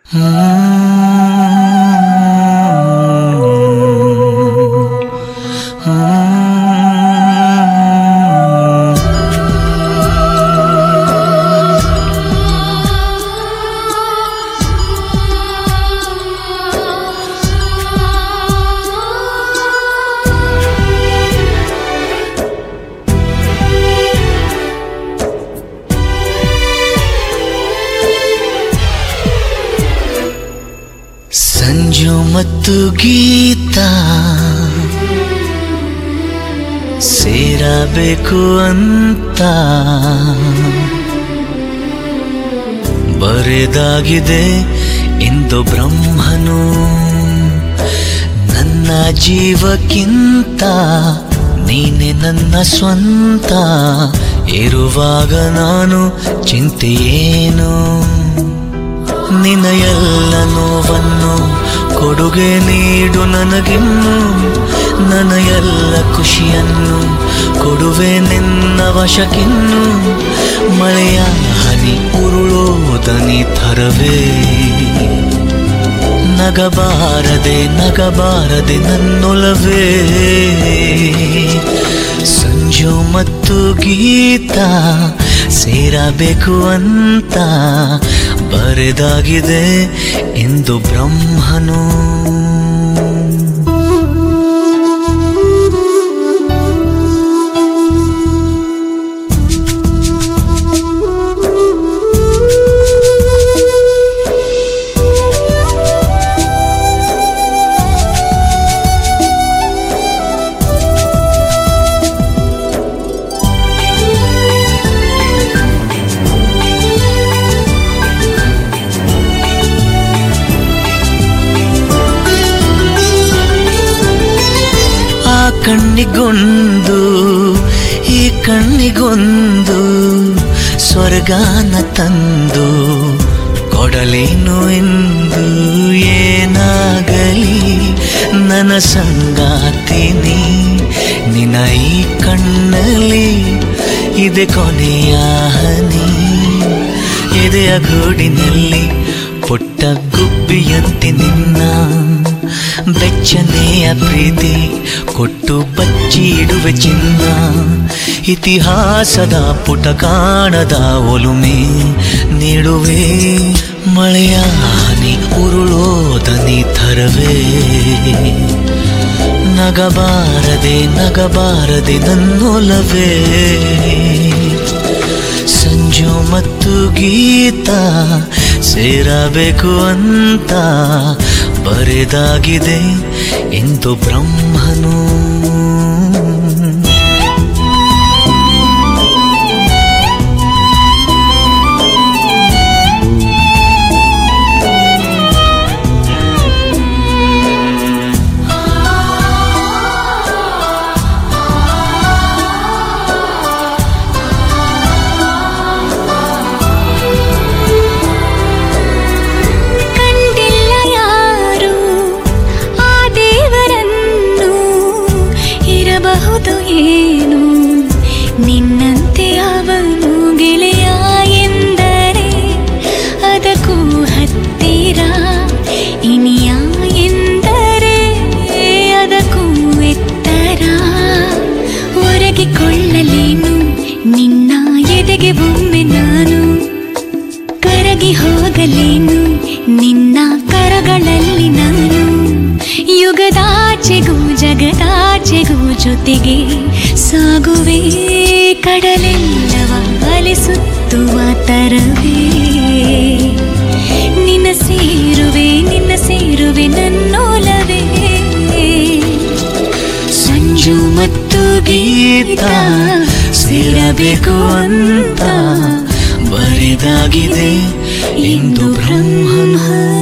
ಸಂಜು ಮತ್ತು ಗೀತಾ ಸೇರಬೇಕು ಅಂತ ಬರೆದಾಗಿದೆ ಇಂದು ಬ್ರಹ್ಮನು ನನ್ನ ಜೀವಕ್ಕಿಂತ ನೀನೆ ನನ್ನ ಸ್ವಂತ ಇರುವಾಗ ನಾನು ಚಿಂತೆಯೇನು ನಿನ್ನ ಎಲ್ಲ ನೋವನ್ನು ಕೊಡುಗೆ ನೀಡು ನನಗಿನ್ನು ನನ್ನ ಎಲ್ಲ ಖುಷಿಯನ್ನು ಕೊಡುವೆ ನಿನ್ನ ವಶಕ್ಕಿನ್ನು ಮಳೆಯ ಹನಿ ಉರುಳೋದನಿ ಥರವೇ ನಗಬಾರದೆ ನಗಬಾರದೆ ನನ್ನೊಲವೇ ಸಂಜು ಮತ್ತು ಗೀತಾ ಸೇರಬೇಕು ಅಂತ ಬರೆದಾಗಿದೆ ಎಂದು ಬ್ರಹ್ಮನು ಆ ಕಣ್ಣಿಗೊಂದು ಈ ಕಣ್ಣಿಗೊಂದು ಸ್ವರ್ಗಾನ ತಂದು ಕೊಡಲೇನು ಎಂದು ಏನಾಗಲಿ ನನ್ನ ಸಂಗಾತಿನಿ ನಿನ್ನ ಈ ಕಣ್ಣಲ್ಲಿ ಇದೆ ಕೊನೆಯ ಹನಿ ಎದೆಯ ಗೂಡಿನಲ್ಲಿ ಪುಟ್ಟ ಗುಬ್ಬಿಯಂತೆ ನಿನ್ನ ಬೆಚ್ಚನೆಯ ಪ್ರೀತಿ ಕೊಟ್ಟು ಬಚ್ಚಿ ಇಡುವೆ ಚಿನ್ನ ಇತಿಹಾಸದ ಪುಟ ಕಾಣದ ಒಲುಮೆ ನೀಡುವೆ ಮಳೆಯ ಹನಿ ಉರುಳೋದನಿ ಥರವೇ ನಗಬಾರದೆ ನಗಬಾರದೆ ನನ್ನೊಲವೇ ಸಂಜು ಮತ್ತು ಗೀತಾ ಸೇರಬೇಕು ಅಂತ ಬರೆದಾಗಿದೆ ಎಂದು ಬ್ರಹ್ಮನು ಕಂಡಿಲ್ಲ ಯಾರು ಆ ದೇವರನ್ನು ಇರಬಹುದು ಏನು ನಿನ್ನಂತೆ ಅವನು ಗೆಳೆಯ ಎಂದರೆ ಅದಕ್ಕೂ ಹತ್ತಿರ ಇನಿಯ ಎಂದರೆ ಅದಕ್ಕೂ ಎತ್ತರ ಒರಗಿಕೊಳ್ಳಲೇನು ನಿನ್ನ ಎದೆಗೆ ಒಮ್ಮೆ ನಾನು ಕರಗಿ ಹೋಗಲೇನು ನಿನ್ನ ಕರಗಳಲ್ಲಿ ನಾನು ಯುಗದಾಚೆಗೂ ಜಗದಾಚೆಗೂ ಜೊತೆಗೆ ಸಾಗುವೆ ಕಡಲೆಲ್ಲವ ಅಲಿಸುತ್ತುವ ತರವೇ ನಿನ್ನ ಸೇರುವೆ ನಿನ್ನ ಸೇರುವೆ ನನ್ನೋಲವೇ ಸಂಜು ಮತ್ತು ಗೀತಾ ಸೇರಬೇಕು ಅಂತ ಬರೆದಾಗಿದೆ ಎಂದು ಬ್ರಹ್ಮನು